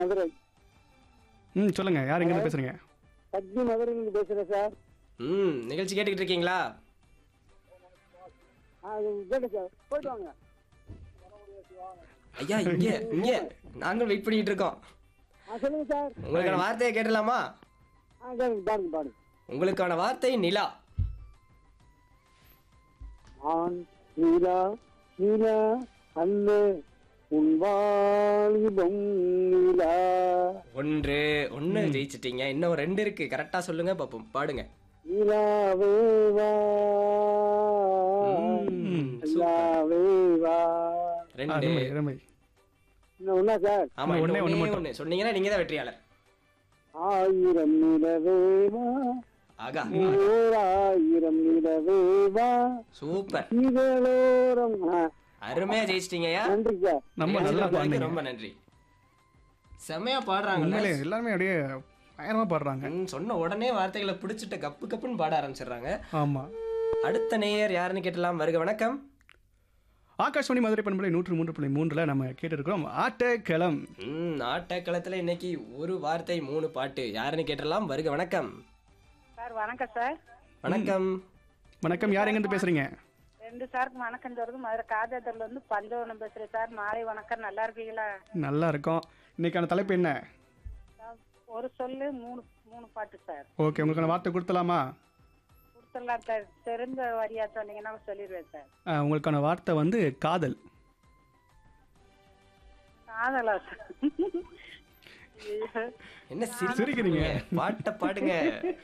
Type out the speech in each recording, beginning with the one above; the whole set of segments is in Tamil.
மதுரை ம் சொல்லுங்க யார் எங்கேருந்து பேசுறீங்க சக்தி மதுரையிலிருந்து பேசுறேன் சார் ம் நிகழ்ச்சி கேட்டுக்கிட்டு இருக்கீங்களா ஆ கேட்டேன் சார் போயிட்டு வாங்க ஐயா இங்க இங்க நாங்கள் வெயிட் பண்ணிட்டு இருக்கோம் ஆ சொல்லுங்க சார் உங்களுக்கான வார்த்தையை கேட்டலாமா ஆ கேளுங்க பாருங்க பாருங்க உங்களுக்கான வார்த்தை நிலா ஆண் நீலா நீலா அல்ல உன் வாலிபம் நீலா ஒன்று ஒன்று ஜெயிச்சிட்டீங்க இன்னும் ரெண்டு இருக்கு கரெக்டா சொல்லுங்க பாப்போம் பாடுங்க நீலாவே வா ம், நீலாவே வா ரெண்டு அருமை அருமை இன்னும் ஒண்ணா சார் ஆமா ஒண்ணே, இன்னும் ஒண்ணு ஒண்ணே மட்டும். ஒண்ணு சொன்னீங்கன்னா நீங்க தான் வெற்றியாளர் ஆயிரம் நிலவே வா ஆகா ஓர் ஆயிரம் நிலவே வா சூப்பர் இதழோரம் ஆ, அருமையா ஜெயிச்சிட்டீங்கய்யா நன்றி சார் நம்ம நல்லா நிகழ்ச்சியில பாடுங்க வந்ததுக்கு ரொம்ப நன்றி செமையா பாடுறாங்கல்ல உண்மையிலே எல்லாருமே அப்படியே பயங்கரமா பாடுறாங்க ம், சொன்ன உடனே வார்த்தைகளை பிடிச்சிட்டு கப்பு கப்புன்னு பாட ஆரம்பிச்சிடுறாங்க ஆமா அடுத்த நேயர் யாருன்னு கேட்டலாம் வருக வணக்கம் ஆகாஷ்வாணி மதுரை பண்பலை நூற்று மூன்று புள்ளி மூன்றுல நம்ம கேட்டிருக்கிறோம் ஆட்டக்களம் ம் ஆட்டக்களத்துல இன்னைக்கு ஒரு வார்த்தை மூணு பாட்டு யாருன்னு கேட்டலாம் வருக வணக்கம் சார் வணக்கம் சார் வணக்கம் வணக்கம் யார் எங்கேருந்து பேசுறீங்க ரெண்டு சாருக்கு வணக்கம் சொல்றது மதுரை காதேதர்ல இருந்து பஞ்சவனம் பேசுறேன் சார் மாலை வணக்கம் நல்லா இருக்கீங்களா நல்லா இருக்கோம் இன்னைக்கான தலைப்பு என்ன சார், ஒரு சொல்லு மூணு மூணு பாட்டு சார் ஓகே உங்களுக்கான வார்த்தை கொடுத்தலாமா கொடுத்துடலாம் சார் தெரிஞ்ச வரியா சொன்னீங்கன்னா சொல்லிடுவேன் சார் ஆ, உங்களுக்கான வார்த்தை வந்து காதல் காதலா சார் என்ன சிரிக்கிறீங்க. சிரிக்கிறீங்க பாட்டை பாடுங்க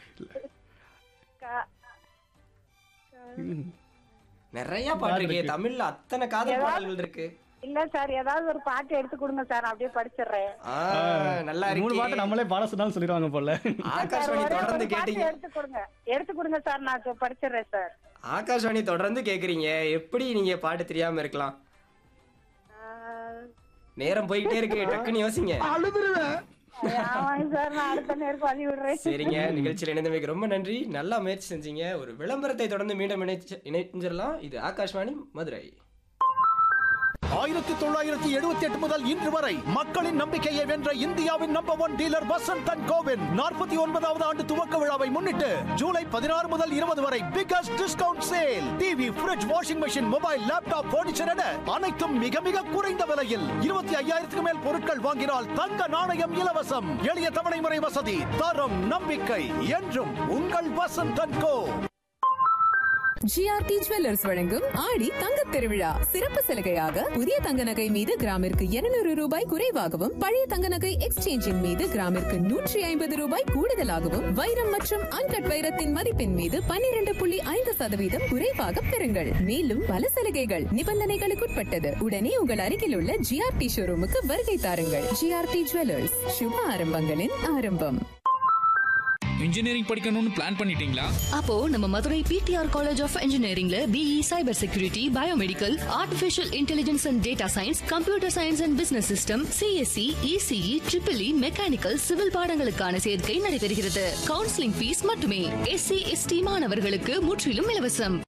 கா- ம். நிறைய பாட்டு இருக்கு இருக்கு. தமிழ்ல அத்தனை காதல் பாடல்கள் இருக்கு இல்ல சார் ஏதாவது ஒரு பாட்டு எடுத்து கொடுங்க சார் நான் அப்படியே படிச்சிடுறேன் ஆ, நல்லா மூணு பாட்டு இருக்கு நம்மளே பாட சொன்னாலும் சொல்லிடுவாங்க போல ஆகாஷ்வாணி ஒரே தொடர்ந்து ஒரு பாட்டு கேட்டீங்க எடுத்து கொடுங்க எடுத்து கொடுங்க சார் நான் இப்ப படிச்சிடுறேன் சார் ஆகாஷ்வாணி தொடர்ந்து கேக்குறீங்க எப்படி நீங்க பாட்டு தெரியாம இருக்கலாம் ஆஹ், நேரம் போயிட்டே இருக்கு டக்குன்னு யோசிங்க ஆமாங்க சார் நான் அடுத்த நேருக்கு வழி விடுறேன் சரிங்க நிகழ்ச்சியில் இணைந்தமைக்கு ரொம்ப நன்றி நல்லா முயற்சி செஞ்சீங்க ஒரு விளம்பரத்தை தொடர்ந்து மீண்டும் இணைச்சு இணைஞ்சிடலாம் இது ஆகாஷ்வாணி மதுரை ஆயிரத்தி தொள்ளாயிரத்தி எழுபத்தி எட்டு முதல் இன்று வரை மக்களின் நம்பிக்கையை வென்ற இந்தியாவின் number one dealer Vasanth and கோவின் நாற்பத்தி ஒன்பதாவது ஆண்டு துவக்க விழாவை முன்னிட்டு ஜூலை பதினாறு முதல் இருபது வரை biggest discount sale TV fridge washing machine mobile laptop furniture என அனைத்தும் மிக மிக குறைந்த விலையில் இருபத்தி ஐயாயிரத்துக்கு மேல் பொருட்கள் வாங்கினால் தங்க நாணயம் இலவசம் எளிய தவணை முறை வசதி தரம் நம்பிக்கை என்றும் உங்கள் Vasanth and co GRT jewellers வழங்கும் ஆடி தங்கத் திருவிழா சிறப்பு சலுகையாக புதிய தங்க நகை மீது கிராமிற்கு 200 ரூபாய் குறைவாகவும் பழைய தங்க நகை எக்ஸ்சேஞ்சின் மீது கிராமிற்கு நூற்றி ஐம்பது ரூபாய் கூடுதலாகவும் வைரம் மற்றும் அன்கட் வைரத்தின் மதிப்பின் மீது 12.5% புள்ளி ஐந்து சதவீதம் குறைவாக பெறுங்கள் மேலும் பல சலுகைகள் நிபந்தனைகளுக்குட்பட்டது உடனே உங்கள் அருகில் உள்ள ஜிஆர்டி ஷோரூமுக்கு வருகை தாருங்கள் ஜிஆர்டி ஜுவல்லர்ஸ் சுப ஆரம்பங்களின் ஆரம்பம் இன்ஜினியரிங் படிக்கணும்னு பிளான் பண்ணிட்டீங்களா அப்போ நம்ம மதுரை பிடிஆர் காலேஜ் ஆஃப் இன்ஜினியரிங்ல BE cyber security biomedical artificial intelligence and data science computer science and business system CSC ECE triple E mechanical civil பாடங்களுக்கான சேர்க்கை நடைபெறுகிறது கவுன்சிலிங் ஃபீஸ் மட்டுமே எஸ்சி எஸ்டி மாணவர்களுக்கு முற்றிலும் இலவசம்